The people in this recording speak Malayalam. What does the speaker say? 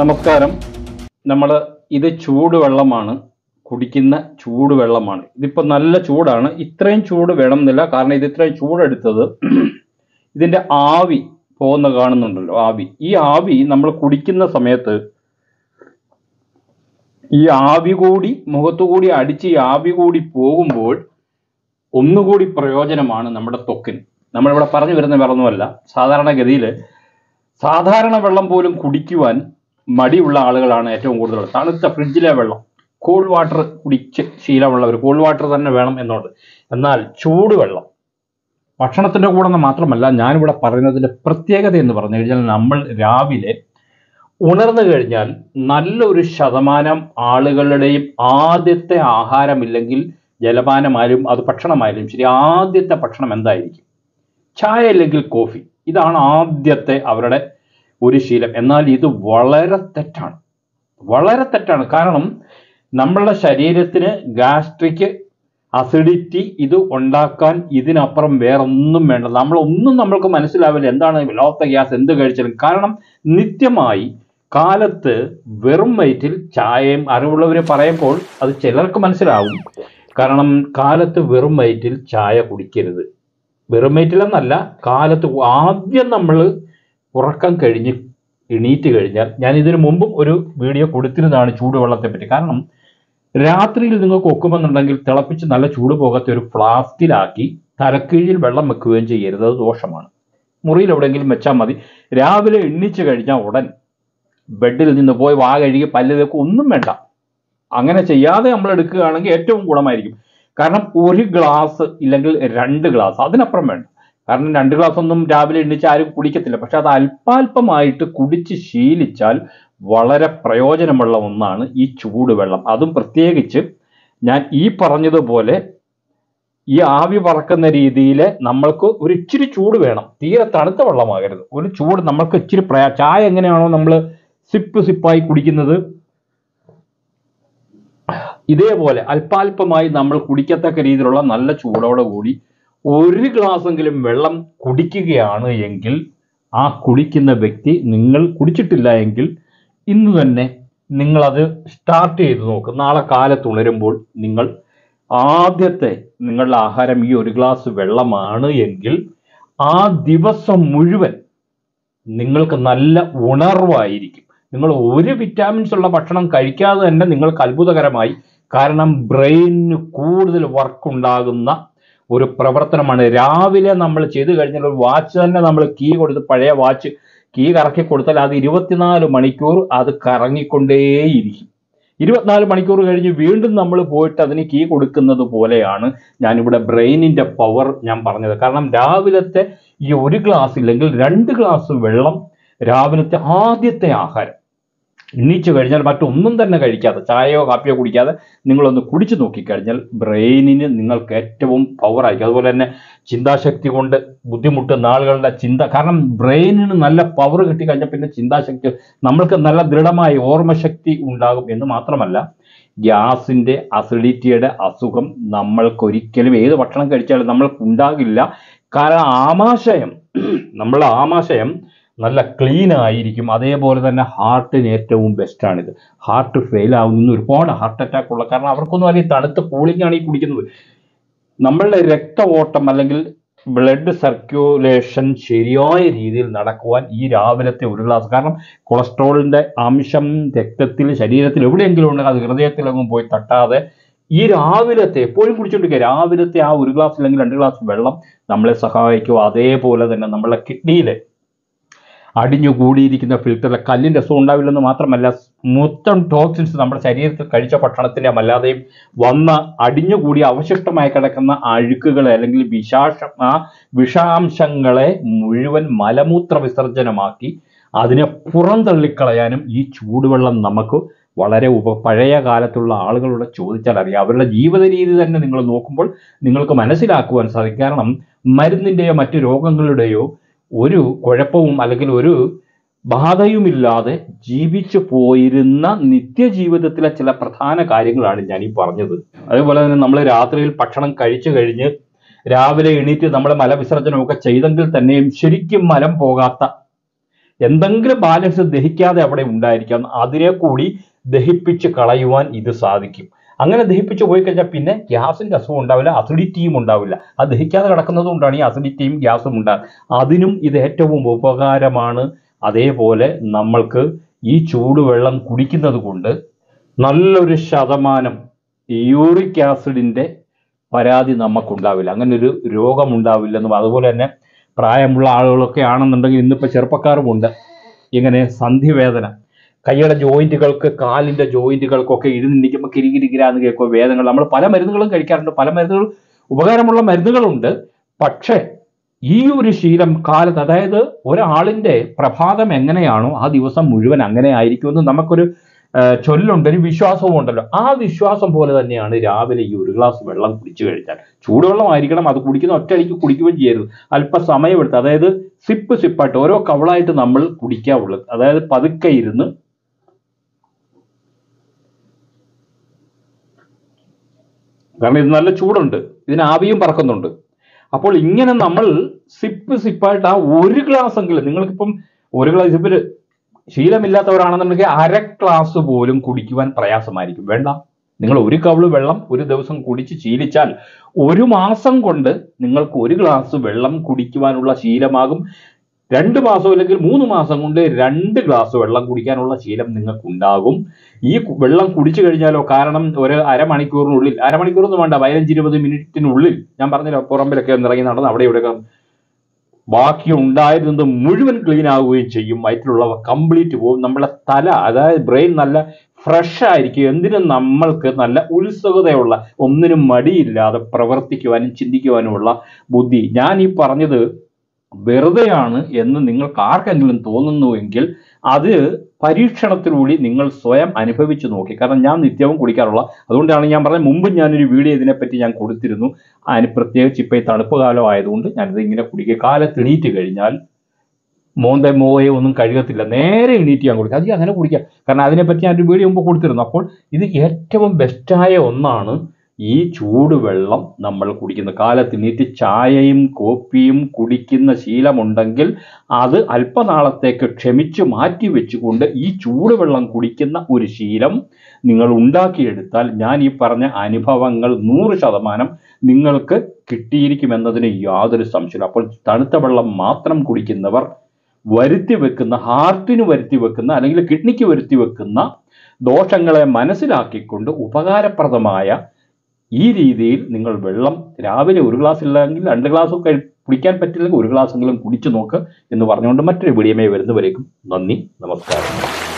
നമസ്കാരം നമ്മൾ ഇത് ചൂടുവെള്ളമാണ് കുടിക്കുന്ന ചൂടുവെള്ളമാണ് ഇതിപ്പോൾ നല്ല ചൂടാണ് ഇത്രയും ചൂട് വേണമെന്നില്ല കാരണം ഇത് ഇത്രയും ചൂടെടുത്തത് ഇതിൻ്റെ ആവി പോകുന്ന കാണുന്നുണ്ടല്ലോ ആവി ഈ ആവി നമ്മൾ കുടിക്കുന്ന സമയത്ത് ഈ ആവി കൂടി മുഖത്തു കൂടി അടിച്ച് ഈ ആവി കൂടി പോകുമ്പോൾ ഒന്നുകൂടി പ്രയോജനമാണ് നമ്മുടെ ത്വക്കിന് നമ്മളിവിടെ പറഞ്ഞു വരുന്ന വേറൊന്നുമല്ല സാധാരണഗതിയിൽ സാധാരണ വെള്ളം പോലും കുടിക്കുവാൻ മടിയുള്ള ആളുകളാണ് ഏറ്റവും കൂടുതൽ തണുത്ത ഫ്രിഡ്ജിലെ വെള്ളം കൂൾ വാട്ടർ കുടിച്ച് ശീലമുള്ളവർ കൂൾ വാട്ടർ തന്നെ വേണം എന്നുണ്ട് എന്നാൽ ചൂടുവെള്ളം ഭക്ഷണത്തിൻ്റെ കൂടെ എന്ന് മാത്രമല്ല ഞാനിവിടെ പറയുന്നതിൻ്റെ പ്രത്യേകത എന്ന് പറഞ്ഞു കഴിഞ്ഞാൽ നമ്മൾ രാവിലെ ഉണർന്നു കഴിഞ്ഞാൽ നല്ലൊരു ശതമാനം ആളുകളുടെയും ആദ്യത്തെ ആഹാരമില്ലെങ്കിൽ ജലപാനമായാലും അത് ഭക്ഷണമായാലും ശരി ആദ്യത്തെ ഭക്ഷണം എന്തായിരിക്കും ചായ അല്ലെങ്കിൽ കോഫി ഇതാണ് ആദ്യത്തെ അവരുടെ ഒരു ശീലം എന്നാൽ ഇത് വളരെ തെറ്റാണ് വളരെ തെറ്റാണ് കാരണം നമ്മളുടെ ശരീരത്തിന് ഗാസ്ട്രിക് അസിഡിറ്റി ഇത് ഉണ്ടാക്കാൻ ഇതിനപ്പുറം വേറൊന്നും വേണ്ട നമ്മളൊന്നും നമ്മൾക്ക് മനസ്സിലാവില്ല എന്താണ് ലോകത്തെ ഗ്യാസ് എന്ത് കഴിച്ചാലും കാരണം നിത്യമായി കാലത്ത് വെറും വയറ്റിൽ ചായയും അറിവുള്ളവർ പറയുമ്പോൾ അത് ചിലർക്ക് മനസ്സിലാവും കാരണം കാലത്ത് വെറും വയറ്റിൽ ചായ കുടിക്കരുത് വെറും വയറ്റിലെന്നല്ല കാലത്ത് ആദ്യം നമ്മൾ ഉറക്കം കഴിഞ്ഞ് എണീറ്റ് കഴിഞ്ഞാൽ ഞാൻ ഇതിനു മുമ്പും ഒരു വീഡിയോ കൊടുത്തിരുന്നതാണ് ചൂടുവെള്ളത്തെ പറ്റി കാരണം രാത്രിയിൽ നിങ്ങൾക്ക് ഒക്കുമെന്നുണ്ടെങ്കിൽ തിളപ്പിച്ച് നല്ല ചൂട് പോകാത്ത ഒരു ഫ്ലാസ്കിലാക്കി തലക്കീഴിൽ വെള്ളം വെക്കുകയും ചെയ്യരുത് അത് ദോഷമാണ് മുറിയിൽ എവിടെയെങ്കിലും വെച്ചാൽ മതി രാവിലെ എണ്ണിച്ച് കഴിഞ്ഞാൽ ഉടൻ ബെഡിൽ നിന്ന് പോയി വാ കഴുകി പല്ല് തേക്കും ഒന്നും വേണ്ട അങ്ങനെ ചെയ്യാതെ നമ്മൾ എടുക്കുകയാണെങ്കിൽ ഏറ്റവും ഗുണമായിരിക്കും കാരണം ഒരു ഗ്ലാസ് ഇല്ലെങ്കിൽ രണ്ട് ഗ്ലാസ് അതിനപ്പുറം വേണ്ട കാരണം രണ്ട് ഗ്ലാസ് ഒന്നും രാവിലെ എണ്ണിച്ച് ആരും കുടിക്കത്തില്ല പക്ഷെ അത് അല്പാൽപമായിട്ട് കുടിച്ച് ശീലിച്ചാൽ വളരെ പ്രയോജനമുള്ള ഒന്നാണ് ഈ ചൂടുവെള്ളം അതും പ്രത്യേകിച്ച് ഞാൻ ഈ പറഞ്ഞതുപോലെ ഈ ആവി പറക്കുന്ന രീതിയിൽ നമ്മൾക്ക് ഒരു ഇച്ചിരി ചൂട് വേണം തീരെ തണുത്ത വെള്ളമാകരുത് ഒരു ചൂട് നമ്മൾക്ക് ഇച്ചിരി പ്രയാ ചായ എങ്ങനെയാണോ നമ്മൾ സിപ്പ് സിപ്പായി കുടിക്കുന്നത് ഇതേപോലെ അല്പാൽപമായി നമ്മൾ കുടിക്കത്തക്ക രീതിയിലുള്ള നല്ല ചൂടോടെ കൂടി ഒരു ഗ്ലാസ്സെങ്കിലും വെള്ളം കുടിക്കുകയാണ് എങ്കിൽ ആ കുടിക്കുന്ന വ്യക്തി നിങ്ങൾ കുടിച്ചിട്ടില്ല എങ്കിൽ ഇന്ന് തന്നെ നിങ്ങളത് സ്റ്റാർട്ട് ചെയ്ത് നോക്കും നാളെ കാലത്ത് ഉണരുമ്പോൾ നിങ്ങൾ ആദ്യത്തെ നിങ്ങളുടെ ആഹാരം ഈ ഒരു ഗ്ലാസ് വെള്ളമാണ് എങ്കിൽ ആ ദിവസം മുഴുവൻ നിങ്ങൾക്ക് നല്ല ഉണർവായിരിക്കും നിങ്ങൾ ഒരു വിറ്റാമിൻസ് ഉള്ള ഭക്ഷണം കഴിക്കാതെ തന്നെ നിങ്ങൾക്ക് അത്ഭുതകരമായി കാരണം ബ്രെയിനിന് കൂടുതൽ വർക്ക് ഉണ്ടാകുന്ന ഒരു പ്രവർത്തനമാണ് രാവിലെ നമ്മൾ ചെയ്തു കഴിഞ്ഞാൽ ഒരു വാച്ച് തന്നെ നമ്മൾ കീ കൊടുത്ത് പഴയ വാച്ച് കീ കറക്കി കൊടുത്താൽ അത് ഇരുപത്തിനാല് മണിക്കൂർ അത് കറങ്ങിക്കൊണ്ടേയിരിക്കും ഇരുപത്തിനാല് മണിക്കൂർ കഴിഞ്ഞ് വീണ്ടും നമ്മൾ പോയിട്ട് അതിന് കീ കൊടുക്കുന്നത് പോലെയാണ് ഞാനിവിടെ ബ്രെയിനിന്റെ പവർ ഞാൻ പറഞ്ഞത് കാരണം രാവിലത്തെ ഈ ഒരു ഗ്ലാസ് ഇല്ലെങ്കിൽ രണ്ട് ഗ്ലാസ് വെള്ളം രാവിലത്തെ ആദ്യത്തെ ആഹാരം എണ്ണീച്ചു കഴിഞ്ഞാൽ മറ്റൊന്നും തന്നെ കഴിക്കാതെ ചായയോ കാപ്പിയോ കുടിക്കാതെ നിങ്ങളൊന്ന് കുടിച്ചു നോക്കിക്കഴിഞ്ഞാൽ ബ്രെയിനിന് നിങ്ങൾക്ക് ഏറ്റവും പവർ ആയിരിക്കും അതുപോലെ തന്നെ ചിന്താശക്തി കൊണ്ട് ബുദ്ധിമുട്ടുന്ന ആളുകളുടെ ചിന്ത കാരണം ബ്രെയിനിന് നല്ല പവർ കിട്ടിക്കഴിഞ്ഞാൽ പിന്നെ ചിന്താശക്തി നമ്മൾക്ക് നല്ല ദൃഢമായ ഓർമ്മശക്തി ഉണ്ടാകും എന്ന് മാത്രമല്ല ഗ്യാസിന്റെ അസിഡിറ്റിയുടെ അസുഖം നമ്മൾക്കൊരിക്കലും ഏത് ഭക്ഷണം കഴിച്ചാലും നമ്മൾക്ക് ഉണ്ടാകില്ല കാരണം ആമാശയം നമ്മളെ ആമാശയം നല്ല ക്ലീൻ ആയിരിക്കും അതേപോലെ തന്നെ ഹാർട്ടിന് ഏറ്റവും ബെസ്റ്റാണിത് ഹാർട്ട് ഫെയിൽ ആവുന്ന ഒരുപാട് ഹാർട്ട് അറ്റാക്ക് ഉള്ള കാരണം അവർക്കൊന്നും അറിയാം തണുത്ത കൂളിംഗ് ആണ് ഈ കുടിക്കുന്നത് നമ്മളുടെ രക്ത ഓട്ടം അല്ലെങ്കിൽ ബ്ലഡ് സർക്യുലേഷൻ ശരിയായ രീതിയിൽ നടക്കുവാൻ ഈ രാവിലത്തെ ഒരു ഗ്ലാസ് കാരണം കൊളസ്ട്രോളിന്റെ അംശം രക്തത്തിൽ ശരീരത്തിൽ എവിടെയെങ്കിലും ഉണ്ടെങ്കിൽ അത് ഹൃദയത്തിലൊന്നും പോയി തട്ടാതെ ഈ രാവിലത്തെ എപ്പോഴും കുടിച്ചുകൊണ്ടിരിക്കുക രാവിലത്തെ ആ ഒരു ഗ്ലാസ് അല്ലെങ്കിൽ രണ്ട് ഗ്ലാസ് വെള്ളം നമ്മളെ സഹായിക്കും അതേപോലെ തന്നെ നമ്മളെ കിഡ്നിയിലെ അടിഞ്ഞു കൂടിയിരിക്കുന്ന ഫിൽറ്ററിലെ കല്ലിൻ്റെ അസുഖം ഉണ്ടാവില്ലെന്ന് മാത്രമല്ല മൊത്തം ടോക്സിൻസ് നമ്മുടെ ശരീരത്തിൽ കഴിച്ച ഭക്ഷണത്തിൻ്റെ അല്ലാതെയും വന്ന അടിഞ്ഞുകൂടി അവശിഷ്ടമായി കിടക്കുന്ന അഴുക്കുകളെ അല്ലെങ്കിൽ വിശാഷം ആ വിഷാംശങ്ങളെ മുഴുവൻ മലമൂത്ര വിസർജനമാക്കി അതിനെ പുറന്തള്ളിക്കളയാനും ഈ ചൂടുവെള്ളം നമുക്ക് വളരെ ഉപ പഴയ കാലത്തുള്ള ആളുകളോട് ചോദിച്ചാൽ അറിയാം അവരുടെ ജീവിത രീതി തന്നെ നിങ്ങൾ നോക്കുമ്പോൾ നിങ്ങൾക്ക് മനസ്സിലാക്കുവാൻ സാധിക്കും കാരണം മരുന്നിൻ്റെയോ മറ്റു രോഗങ്ങളുടെയോ ഒരു കുഴപ്പവും അല്ലെങ്കിൽ ഒരു ബാധയുമില്ലാതെ ജീവിച്ചു പോയിരുന്ന നിത്യജീവിതത്തിലെ ചില പ്രധാന കാര്യങ്ങളാണ് ഞാൻ ഈ പറഞ്ഞത് അതേപോലെ തന്നെ നമ്മൾ രാത്രിയിൽ ഭക്ഷണം കഴിച്ചു കഴിഞ്ഞ് രാവിലെ എണീറ്റ് നമ്മൾ മലവിസർജനമൊക്കെ ചെയ്തെങ്കിൽ തന്നെയും ശരിക്കും മലം പോകാത്ത എന്തെങ്കിലും ബാലൻസ് ദഹിക്കാതെ അവിടെ ഉണ്ടായിരിക്കാം അതിനെ കൂടി ദഹിപ്പിച്ച് കളയുവാൻ ഇത് സാധിക്കും അങ്ങനെ ദഹിപ്പിച്ച് പോയി കഴിഞ്ഞാൽ പിന്നെ ഗ്യാസിന്റെ അസുഖം ഉണ്ടാവില്ല അസിഡിറ്റിയും ഉണ്ടാവില്ല അത് ദഹിക്കാതെ കിടക്കുന്നത് കൊണ്ടാണ് ഈ അസിഡിറ്റിയും ഗ്യാസും ഉണ്ടാകുക അതിനും ഇത് ഏറ്റവും ഉപകാരമാണ് അതേപോലെ നമ്മൾക്ക് ഈ ചൂടുവെള്ളം കുടിക്കുന്നത് കൊണ്ട് നല്ലൊരു ശതമാനം യൂറിക് ആസിഡിന്റെ പരാതി നമുക്കുണ്ടാവില്ല അങ്ങനെ ഒരു രോഗമുണ്ടാവില്ലെന്നും അതുപോലെ തന്നെ പ്രായമുള്ള ആളുകളൊക്കെ ആണെന്നുണ്ടെങ്കിൽ ഇന്നിപ്പോൾ ചെറുപ്പക്കാരുമുണ്ട് ഇങ്ങനെ സന്ധിവേദന കൈയുടെ ജോയിന്റുകൾക്ക് കാലിന്റെ ജോയിന്റുകൾക്കൊക്കെ ഇരുന്നിരിക്കുമ്പോൾ കിരികിരികിരാന്ന് കേൾക്കുക വേദനകൾ നമ്മൾ പല മരുന്നുകളും കഴിക്കാറുണ്ട് പല മരുന്നുകൾ ഉപകാരമുള്ള മരുന്നുകളുണ്ട് പക്ഷേ ഈ ഒരു ശീലം കാലത്ത് അതായത് ഒരാളിന്റെ പ്രഭാതം എങ്ങനെയാണോ ആ ദിവസം മുഴുവൻ അങ്ങനെ ആയിരിക്കുമെന്ന് നമുക്കൊരു ആ, ചൊല്ലുണ്ട് ഒരു വിശ്വാസവും ഉണ്ടല്ലോ ആ വിശ്വാസം പോലെ തന്നെയാണ് രാവിലെ ഈ ഒരു ഗ്ലാസ് വെള്ളം കുടിച്ചു കഴിഞ്ഞാൽ ചൂടുവെള്ളമായിരിക്കണം അത് കുടിക്കുന്ന ഒറ്റയടിക്ക് കുടിക്കുകയും ചെയ്യരുത് അല്പസമയമെടുത്ത് അതായത് സിപ്പ് സിപ്പായിട്ട് ഓരോ കവളായിട്ട് നമ്മൾ കുടിക്കാവുള്ളത് അതായത് പതുക്കെ ഇരുന്ന് കാരണം ഇത് നല്ല ചൂടുണ്ട് ഇതിന് ആവിയും പറക്കുന്നുണ്ട് അപ്പോൾ ഇങ്ങനെ നമ്മൾ സിപ്പ് സിപ്പായിട്ട് ആ ഒരു ഗ്ലാസ് എങ്കിലും നിങ്ങൾക്കിപ്പം ഒരു ഗ്ലാസ് ഇപ്പം ശീലമില്ലാത്തവരാണെന്നുണ്ടെങ്കിൽ അര ഗ്ലാസ് പോലും കുടിക്കുവാൻ പ്രയാസമായിരിക്കും വേണ്ട നിങ്ങൾ ഒരു കവിള് വെള്ളം ഒരു ദിവസം കുടിച്ച് ശീലിച്ചാൽ ഒരു മാസം കൊണ്ട് നിങ്ങൾക്ക് ഒരു ഗ്ലാസ് വെള്ളം കുടിക്കുവാനുള്ള ശീലമാകും രണ്ട് മാസം അല്ലെങ്കിൽ മൂന്ന് മാസം കൊണ്ട് രണ്ട് ഗ്ലാസ് വെള്ളം കുടിക്കാനുള്ള ശീലം നിങ്ങൾക്ക് ഉണ്ടാകും ഈ കു- വെള്ളം കുടിച്ചു കഴിഞ്ഞാലോ കാരണം ഒരു അരമണിക്കൂറിനുള്ളിൽ അരമണിക്കൂറൊന്നും വേണ്ട പതിനഞ്ച് ഇരുപത് മിനിറ്റിനുള്ളിൽ ഞാൻ പറഞ്ഞില്ല പുറമ്പിലൊക്കെ ഒന്ന് ഇറങ്ങി നടന്ന് അവിടെ ഇവിടെയൊക്കെ ബാക്കി ഉണ്ടായിരുന്നത് മുഴുവൻ ക്ലീൻ ആവുകയും ചെയ്യും വയറ്റിലുള്ളവ കംപ്ലീറ്റ് പോകും നമ്മളെ തല അതായത് ബ്രെയിൻ നല്ല ഫ്രഷ് ആയിരിക്കും എന്തിനും നമ്മൾക്ക് നല്ല ഉത്സുകതയുള്ള ഒന്നിനും മടിയില്ലാതെ പ്രവർത്തിക്കുവാനും ചിന്തിക്കുവാനുമുള്ള ബുദ്ധി ഞാൻ ഈ പറഞ്ഞത് വെറുതെയാണ് എന്ന് നിങ്ങൾക്ക് ആർക്കെങ്കിലും തോന്നുന്നുവെങ്കിൽ അത് പരീക്ഷണത്തിലൂടെ നിങ്ങൾ സ്വയം അനുഭവിച്ചു നോക്കി കാരണം ഞാൻ നിത്യവും കുടിക്കാറുള്ള അതുകൊണ്ടാണ് ഞാൻ പറഞ്ഞത് മുമ്പ് ഞാനൊരു വീഡിയോ ഇതിനെപ്പറ്റി ഞാൻ കൊടുത്തിരുന്നു അതിന് പ്രത്യേകിച്ച് ഇപ്പോൾ ഈ തണുപ്പ് കാലം ആയതുകൊണ്ട് ഞാനിത് ഇങ്ങനെ കുടിക്കുക കാലത്ത് എണീറ്റ് കഴിഞ്ഞാൽ മോന്തെ മോയെ ഒന്നും കഴുകത്തില്ല നേരെ എണീറ്റ് ഞാൻ കുടിക്കുക അത് അങ്ങനെ കുടിക്കുക കാരണം അതിനെപ്പറ്റി ഞാനൊരു വീഡിയോ മുമ്പ് കൊടുത്തിരുന്നു അപ്പോൾ ഇത് ഏറ്റവും ബെസ്റ്റായ ഒന്നാണ് ഈ ചൂടുവെള്ളം നമ്മൾ കുടിക്കുന്നത് കാലത്ത് എണീറ്റ് ചായയും കോപ്പിയും കുടിക്കുന്ന ശീലമുണ്ടെങ്കിൽ അത് അല്പനാളത്തേക്ക് ക്ഷമിച്ച് മാറ്റി വെച്ചുകൊണ്ട് ഈ ചൂടുവെള്ളം കുടിക്കുന്ന ഒരു ശീലം നിങ്ങൾ ഉണ്ടാക്കിയെടുത്താൽ ഞാൻ ഈ പറഞ്ഞ അനുഭവങ്ങൾ നൂറ് ശതമാനം നിങ്ങൾക്ക് കിട്ടിയിരിക്കുമെന്നതിന് യാതൊരു സംശയമില്ല അപ്പോൾ തണുത്ത വെള്ളം മാത്രം കുടിക്കുന്നവർ വരുത്തി വെക്കുന്ന ഹാർട്ടിന് വരുത്തി വെക്കുന്ന അല്ലെങ്കിൽ കിഡ്നിക്ക് വരുത്തി വെക്കുന്ന ദോഷങ്ങളെ മനസ്സിലാക്കിക്കൊണ്ട് ഉപകാരപ്രദമായ ഈ രീതിയിൽ നിങ്ങൾ വെള്ളം രാവിലെ ഒരു ഗ്ലാസ് ഇല്ലെങ്കിൽ രണ്ട് ഗ്ലാസ് ഒക്കെ കുടിക്കാൻ പറ്റില്ലെങ്കിൽ ഒരു ഗ്ലാസ്സെങ്കിലും കുടിച്ചു നോക്ക് എന്ന് പറഞ്ഞുകൊണ്ട് മറ്റൊരു വീഡിയോമേ വരുന്നവരേക്കും നന്ദി നമസ്കാരം